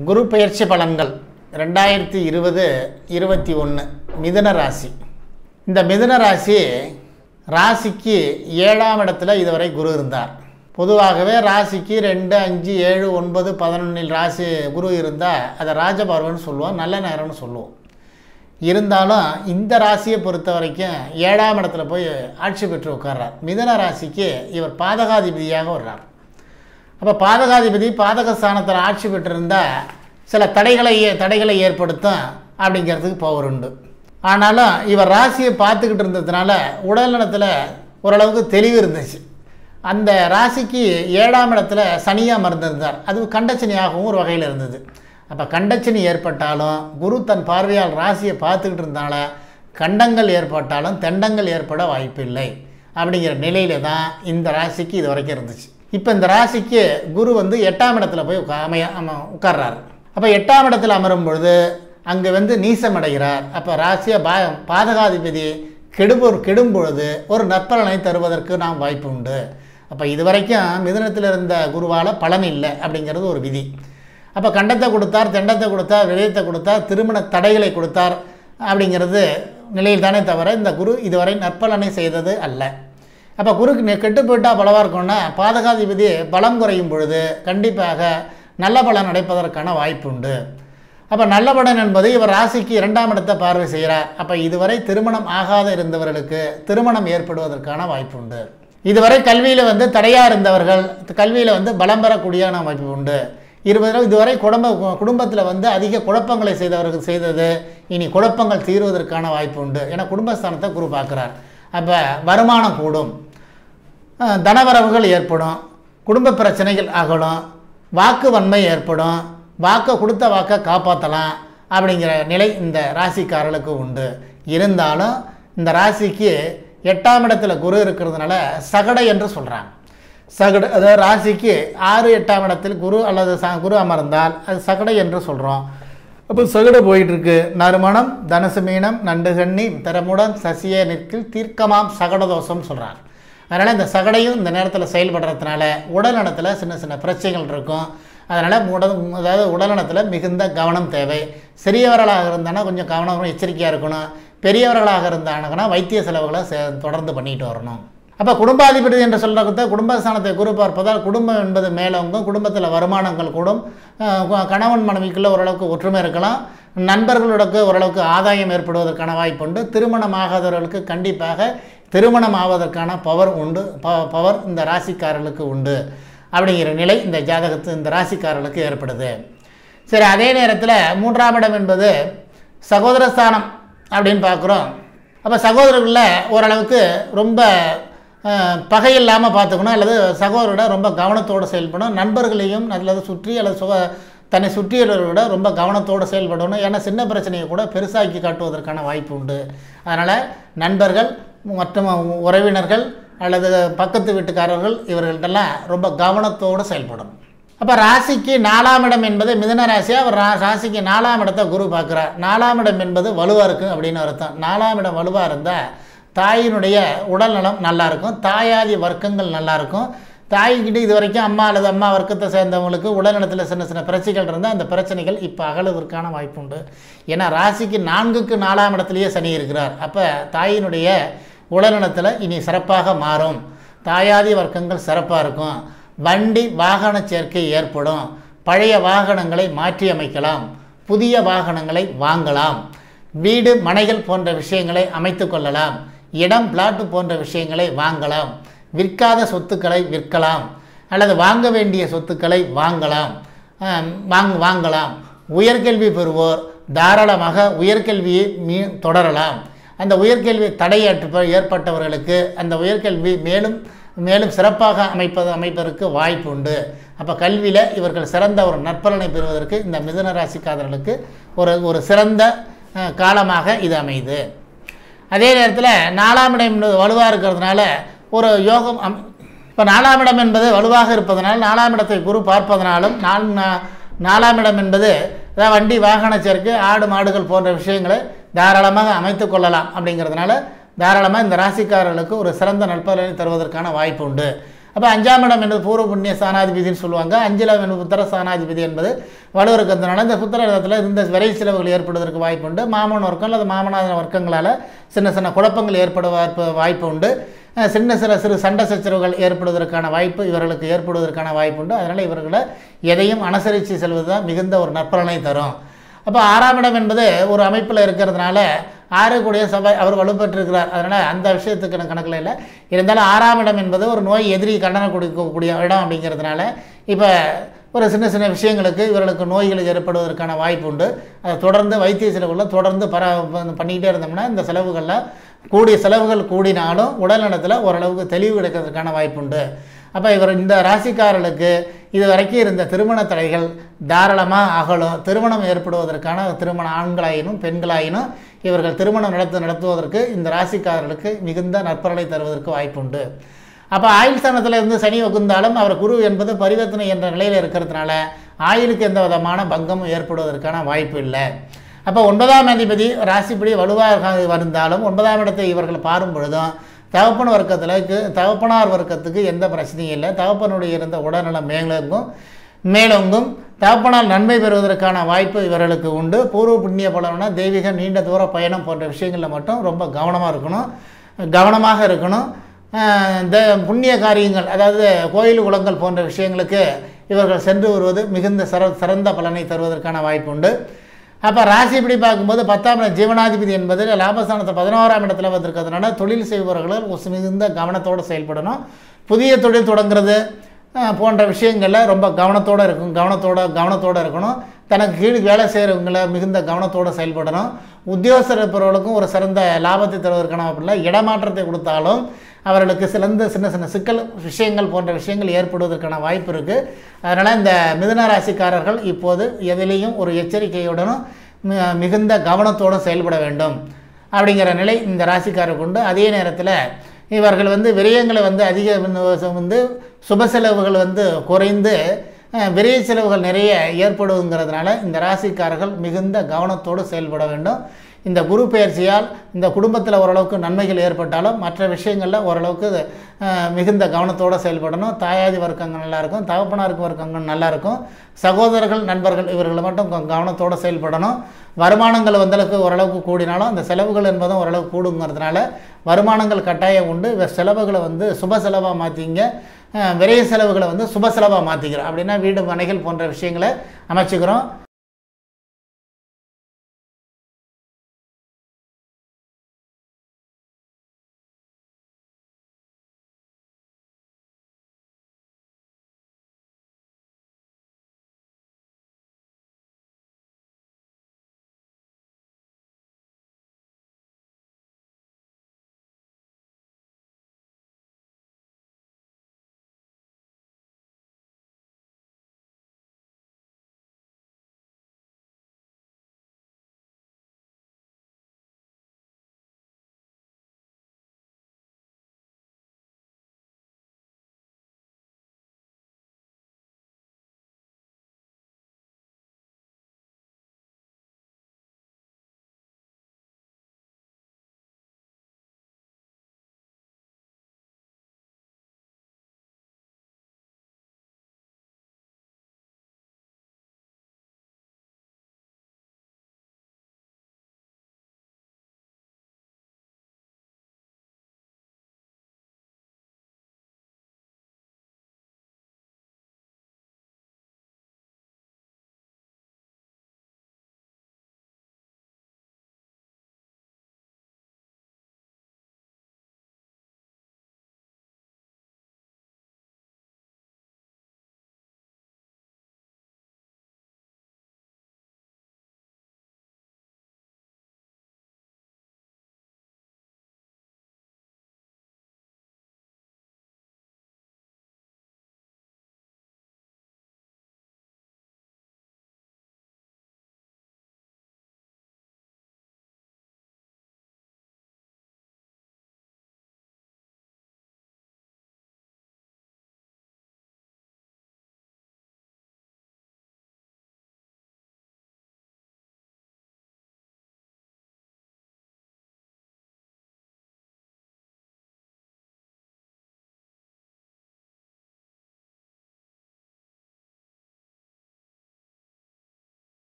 குரு பெயர்ச்சி பலன்கள் ரெண்டாயிரத்தி இருபது இருபத்தி ஒன்று மிதுன ராசி இந்த மிதுன ராசி ராசிக்கு ஏழாம் இடத்துல இதுவரை குரு இருந்தார் பொதுவாகவே ராசிக்கு ரெண்டு அஞ்சு ஏழு ஒன்பது பதினொன்றில் ராசி குரு இருந்தால் அதை ராஜபர்வன்னு சொல்லுவோம் நல்ல நேரம்னு சொல்லுவோம் இருந்தாலும் இந்த ராசியை பொறுத்த வரைக்கும் ஏழாம் இடத்துல போய் ஆட்சி பெற்று உட்கார்றார் மிதுன ராசிக்கு இவர் பாதகாதிபதியாக வர்றார் அப்போ பாதகாதிபதி பாதக ஸ்தானத்தில் ஆட்சி பெற்றிருந்தால் சில தடைகளை தடைகளை ஏற்படுத்தும் அப்படிங்கிறதுக்கு பவர் உண்டு ஆனாலும் இவர் ராசியை பார்த்துக்கிட்டு இருந்ததுனால உடல்நலத்தில் ஓரளவுக்கு தெளிவு இருந்துச்சு அந்த ராசிக்கு ஏழாம் இடத்துல சனியாக அமர்ந்திருந்தார் அது கண்டச்சனியாகவும் ஒரு வகையில் இருந்தது அப்போ கண்டச்சனி ஏற்பட்டாலும் குரு தன் பார்வையால் ராசியை பார்த்துக்கிட்டு இருந்தால கண்டங்கள் ஏற்பட்டாலும் தெண்டங்கள் ஏற்பட வாய்ப்பில்லை அப்படிங்கிற நிலையில தான் இந்த ராசிக்கு இது வரைக்கும் இருந்துச்சு இப்போ இந்த ராசிக்கு குரு வந்து எட்டாம் இடத்துல போய் உட்கா அமைய அம உட்கார்றாரு அப்போ எட்டாம் இடத்துல அமரும் பொழுது அங்கே வந்து நீசம் அடைகிறார் அப்போ ராசியை பா பாதகாதிபதி கெடுபொரு கெடும் பொழுது ஒரு நற்பலனை தருவதற்கு நாம் வாய்ப்பு உண்டு அப்போ இது வரைக்கும் மிதுனத்தில் இருந்த குருவால் பலன் இல்லை அப்படிங்கிறது ஒரு விதி அப்போ கண்டத்தை கொடுத்தார் தெண்டத்தை கொடுத்தார் விதயத்தை கொடுத்தார் திருமண தடைகளை கொடுத்தார் அப்படிங்கிறது நிலையில் தானே தவிர இந்த குரு இதுவரை நற்பலனை செய்தது அல்ல அப்போ குருக்கு நெ- கெட்டு போயிட்டால் பலவாக இருக்கும்னா பாதகாதிபதி பலம் குறையும் பொழுது கண்டிப்பாக நல்ல பலன் நடப்பதற்கான வாய்ப்பு உண்டு அப்போ நல்ல பலன் என்பது இவர் ராசிக்கு இரண்டாம் இடத்தை பார்வை செய்கிறார் அப்போ இதுவரை திருமணம் ஆகாத இருந்தவர்களுக்கு திருமணம் ஏற்படுவதற்கான வாய்ப்பு உண்டு இதுவரை கல்வியில் வந்து தடையாக இருந்தவர்கள் கல்வியில் வந்து பலம் பெறக்கூடியான வாய்ப்பு உண்டு இருபது இதுவரை குடும்ப குடும்பத்தில் வந்து அதிக குழப்பங்களை செய்தவர்கள் செய்தது இனி குழப்பங்கள் தீர்வதற்கான வாய்ப்பு உண்டு ஏன்னா குடும்பஸ்தானத்தை குரு பார்க்குறார் அப்போ வருமானம் கூடும் அஹ், தனவரவுகள் ஏற்படும் குடும்ப பிரச்சனைகள் அகலும் வாக்கு வன்மை ஏற்படும் வாக்கை கொடுத்த வாக்கை காப்பாற்றலாம் அப்படிங்கிற நிலை இந்த ராசிக்காரர்களுக்கு உண்டு இருந்தாலும் இந்த ராசிக்கு எட்டாம் இடத்துல குரு இருக்கிறதுனால சகடை என்று சொல்கிறாங்க சகடு அதாவது ராசிக்கு ஆறு எட்டாம் இடத்தில் குரு அல்லது ச குரு அமர்ந்தால் அது சகடை என்று சொல்கிறோம் அப்போ சகடை போயிட்டு இருக்கு நறுமணம் தனுசு மீனம் நண்டுகண்ணி திறமுடன் சசிய நிற்கில் தீர்க்கமாம் சகடதோஷம் சொல்கிறார் அதனால் இந்த சகடையும் இந்த நேரத்தில் செயல்படுறதுனால உடல்நலத்தில் சின்ன சின்ன பிரச்சனைகள் இருக்கும் அதனால் உடல் அதாவது உடல்நலத்தில் மிகுந்த கவனம் தேவை சிறியவர்களாக இருந்தானா கொஞ்சம் கவனம் எச்சரிக்கையாக இருக்கணும் பெரியவர்களாக இருந்தாங்கன்னா வைத்திய செலவுகளை சே- தொடர்ந்து பண்ணிட்டு வரணும் அப்போ குடும்பாதிபதி என்று சொல்கிறத குடும்பஸ்தானத்தை குரு பார்ப்பதால் குடும்பம் என்பது மேலோங்கும் குடும்பத்தில் வருமானங்கள் கூடும் அஹ் கு- கணவன் மனைவிக்குள்ள ஓரளவுக்கு ஒற்றுமை இருக்கலாம் நண்பர்களோடக்கு ஓரளவுக்கு ஆதாயம் ஏற்படுவதற்கான வாய்ப்பு உண்டு திருமணமாகாதவர்களுக்கு கண்டிப்பாக திருமணம் ஆவதற்கான பவர் உண்டு ப- பவர் இந்த ராசிக்காரர்களுக்கு உண்டு அப்படிங்கிற நிலை இந்த ஜாதகத்து இந்த ராசிக்காரர்களுக்கு ஏற்படுது சரி அதே நேரத்தில் மூன்றாம் இடம் என்பது சகோதரஸ்தானம் அப்படின்னு பார்க்குறோம் அப்போ சகோதரர்களில் ஓரளவுக்கு ரொம்ப அஹ், பகை இல்லாமல் பார்த்துக்கணும் அல்லது சகோதரோட ரொம்ப கவனத்தோடு செயல்படணும் நண்பர்களையும் அல்லது சுற்றி அல்லது சுக தன்னை சுற்றியுள்ளவர்களோட ரொம்ப கவனத்தோடு செயல்படணும் ஏன்னா சின்ன பிரச்சனையை கூட பெருசாக்கி காட்டுவதற்கான வாய்ப்பு உண்டு அதனால் நண்பர்கள் மற்றும் உறவினர்கள் அல்லது பக்கத்து வீட்டுக்காரர்கள் இவர்கள்ட்டெல்லாம் ரொம்ப கவனத்தோடு செயல்படணும் அப்போ ராசிக்கு நாலாம் இடம் என்பது மிதுன ராசி அவர் ரா ராசிக்கு நாலாம் இடத்தை குரு பார்க்குறார் நாலாம் இடம் என்பது வலுவாக இருக்கும் அப்படின்னு அர்த்தம் நாலாம் இடம் வலுவாக இருந்தால் தாயினுடைய உடல்நலம் நல்லா இருக்கும் தாயாதி வர்க்கங்கள் நல்லா இருக்கும் தாய்கிட்ட இது வரைக்கும் அம்மா அல்லது அம்மா வர்க்கத்தை சேர்ந்தவங்களுக்கு உடல்நலத்தில் சின்ன சின்ன பிரச்சனைகள் இருந்தால் அந்த பிரச்சனைகள் இப்போ அகலுவதற்கான வாய்ப்பு உண்டு ஏன்னா ராசிக்கு நான்குக்கு நாலாம் இடத்துலையே சனி இருக்கிறார் அப்போ தாயினுடைய உடல்நலத்தில் இனி சிறப்பாக மாறும் தாயாதி வர்க்கங்கள் சிறப்பாக இருக்கும் வண்டி வாகன சேர்க்கை ஏற்படும் பழைய வாகனங்களை மாற்றி அமைக்கலாம் புதிய வாகனங்களை வாங்கலாம் வீடு மனைகள் போன்ற விஷயங்களை அமைத்து கொள்ளலாம் இடம் பிளாட் போன்ற விஷயங்களை வாங்கலாம் விற்காத சொத்துக்களை விற்கலாம் அல்லது வாங்க வேண்டிய சொத்துக்களை வாங்கலாம் ஆம், வாங் வாங்கலாம் உயர்கல்வி பெறுவோர் தாராளமாக உயர்கல்வியை மீ தொடரலாம் அந்த உயர்கல்வி தடை ஏற்ப ஏற்பட்டவர்களுக்கு அந்த உயர்கல்வி மேலும் மேலும் சிறப்பாக அமைப்பது அமைப்பதற்கு வாய்ப்பு உண்டு அப்போ கல்வியில் இவர்கள் சிறந்த ஒரு நற்பலனை பெறுவதற்கு இந்த மிதுன ராசிக்காரர்களுக்கு ஒரு ஒரு சிறந்த அஹ், காலமாக இது அமையுது அதே நேரத்தில் நாலாம் இடம் என்பது வலுவாக இருக்கிறதுனால ஒரு யோகம் அம் இப்போ நாலாம் இடம் என்பது வலுவாக இருப்பதனால் நாலாம் இடத்தை குரு பார்ப்பதனாலும் நால் நா- நாலாம் இடம் என்பது அதாவது வண்டி வாகன சேர்க்கை ஆடு மாடுகள் போன்ற விஷயங்களை தாராளமாக அமைத்து கொள்ளலாம் அப்படிங்கிறதுனால தாராளமாக இந்த ராசிக்காரர்களுக்கு ஒரு சிறந்த நற்பலனை தருவதற்கான வாய்ப்பு உண்டு அப்போ அஞ்சாம் இடம் என்பது பூர்வ புண்ணிய ஸ்தானாதிபதினு சொல்லுவாங்க அஞ்சலம் என்பது புத்திர ஸ்தானாதிபதி என்பது வலுவிருக்கிறதுனால இந்த புத்திர இடத்துல இருந்த விரை செலவுகள் ஏற்படுவதற்கு வாய்ப்பு உண்டு மாமன் வர்க்கம் அல்லது மாமனாதன வர்க்கங்களால் சின்ன சின்ன குழப்பங்கள் ஏற்பட வாய்ப்பு வாய்ப்பு உண்டு அஹ் சின்ன சில சிறு சண்டை சச்சரவுகள் ஏற்படுவதற்கான வாய்ப்பு இவர்களுக்கு ஏற்படுவதற்கான வாய்ப்பு உண்டு அதனால் இவர்களை எதையும் அனுசரித்து செல்வது தான் மிகுந்த ஒரு நற்பலனை தரும் அப்போ ஆறாம் இடம் என்பது ஒரு அமைப்பில் இருக்கிறதுனால ஆறு கூடிய சபை அவர் வலுப்பெற்றிருக்கிறார் அதனால் அந்த விஷயத்துக்கு எனக்கு கணக்கில் இல்லை இருந்தாலும் ஆறாம் இடம் என்பது ஒரு நோய் எதிரி கண்டன கொடுக்கக்கூடிய இடம் அப்படிங்கிறதுனால இப்போ ஒரு சின்ன சின்ன விஷயங்களுக்கு இவர்களுக்கு நோய்கள் ஏற்படுவதற்கான வாய்ப்பு உண்டு அதை தொடர்ந்து வைத்திய செலவுகளில் தொடர்ந்து பர பண்ணிக்கிட்டே இருந்தோம்னா இந்த செலவுகளில் கூடிய செலவுகள் கூடினாலும் உடல்நலத்தில் ஓரளவுக்கு தெளிவு கிடைக்கிறதுக்கான வாய்ப்பு உண்டு அப்போ இவர் இந்த ராசிக்காரர்களுக்கு இது வரைக்கும் இருந்த திருமண தடைகள் தாராளமாக அகலும் திருமணம் ஏற்படுவதற்கான திருமண ஆண்களாயினும் பெண்களாயினும் இவர்கள் திருமணம் நடத்து நடத்துவதற்கு இந்த ராசிக்காரர்களுக்கு மிகுந்த நற்பலனை தருவதற்கு வாய்ப்புண்டு அப்போ ஆயுள் ஸ்தானத்தில் இருந்து சனி வகுந்தாலும் அவர் குரு என்பது பரிவர்த்தனை என்ற நிலையில் இருக்கிறதுனால ஆயுளுக்கு எந்த விதமான பங்கமும் ஏற்படுவதற்கான வாய்ப்பு இல்லை அப்போ ஒன்பதாம் அதிபதி ராசிப்படி வலுவாக வந்தாலும் ஒன்பதாம் இடத்தை இவர்கள் பாரும் பொழுதும் தகப்பன் வர்க்கத்தில் தகப்பனார் வர்க்கத்துக்கு எந்த பிரச்சனையும் இல்லை தகப்பனுடைய இருந்த உடல்நலம் மேலோங்கும் மேலோங்கும் தகப்பனால் நன்மை பெறுவதற்கான வாய்ப்பு இவர்களுக்கு உண்டு பூர்வ புண்ணிய பலம்னா தெய்வீக நீண்ட தூர பயணம் போன்ற விஷயங்களில் மட்டும் ரொம்ப கவனமாக இருக்கணும் கவனமாக இருக்கணும் ஆஹ் இந்த புண்ணிய காரியங்கள் அதாவது கோயில் குளங்கள் போன்ற விஷயங்களுக்கு இவர்கள் சென்று வருவது மிகுந்த சிற சிறந்த பலனை தருவதற்கான வாய்ப்பு உண்டு அப்போ ராசிப்படி பார்க்கும்போது பத்தாம் இடம் ஜீவனாதிபதி என்பது லாபஸ்தானத்தை பதினோராம் இடத்துல வந்திருக்கிறதுனால தொழில் செய்பவர்கள் ஒரு மிகுந்த கவனத்தோடு செயல்படணும் புதிய தொழில் தொடங்குறது அஹ், போன்ற விஷயங்களில் ரொம்ப கவனத்தோடு இருக்கும் கவனத்தோட கவனத்தோடு இருக்கணும் தனக்கு கீழ் வேலை செய்கிறவங்கள மிகுந்த கவனத்தோடு செயல்படணும் உத்தியோகஸ்தர் இருப்பவர்களுக்கும் ஒரு சிறந்த லாபத்தை தருவதற்கான வாய்ப்பில்லை இடமாற்றத்தை கொடுத்தாலும் அவர்களுக்கு சிறந்த சின்ன சின்ன சிக்கல் விஷயங்கள் போன்ற விஷயங்கள் ஏற்படுவதற்கான வாய்ப்பு இருக்குது அதனால் இந்த மிதுன ராசிக்காரர்கள் இப்போது எதிலையும் ஒரு எச்சரிக்கையுடனும் மி- மிகுந்த கவனத்தோடும் செயல்பட வேண்டும் அப்படிங்கிற நிலை இந்த ராசிக்காரருக்கு உண்டு அதே நேரத்தில் இவர்கள் வந்து விரயங்களை வந்து அதிக வந்து- வந்து சுப செலவுகள் வந்து குறைந்து அஹ், விரய செலவுகள் நிறைய ஏற்படுங்கிறதுனால இந்த ராசிக்காரர்கள் மிகுந்த கவனத்தோடு செயல்பட வேண்டும் இந்த குரு பெயர்ச்சியால் இந்த குடும்பத்தில் ஓரளவுக்கு நன்மைகள் ஏற்பட்டாலும் மற்ற விஷயங்களில் ஓரளவுக்கு அஹ், மிகுந்த கவனத்தோடு செயல்படணும் தாயாதி வர்க்கங்கள் நல்லா இருக்கும் தகப்பனாருக்கு வர்க்கங்கள் நல்லா இருக்கும் சகோதரர்கள் நண்பர்கள் இவர்கள் மட்டும் கொ- கவனத்தோடு செயல்படணும் வருமானங்கள் வந்தளவுக்கு ஓரளவுக்கு கூடினாலும் அந்த செலவுகள் என்பதும் ஓரளவுக்கு கூடுங்கிறதுனால வருமானங்கள் கட்டாயம் உண்டு வெ- செலவுகளை வந்து சுப செலவாக மாற்றிங்க விரைய செலவுகளை வந்து சுப செலவாக மாற்றிக்கிறோம் அப்படின்னா வீடு மனைகள் போன்ற விஷயங்களை அமைச்சுக்கிறோம்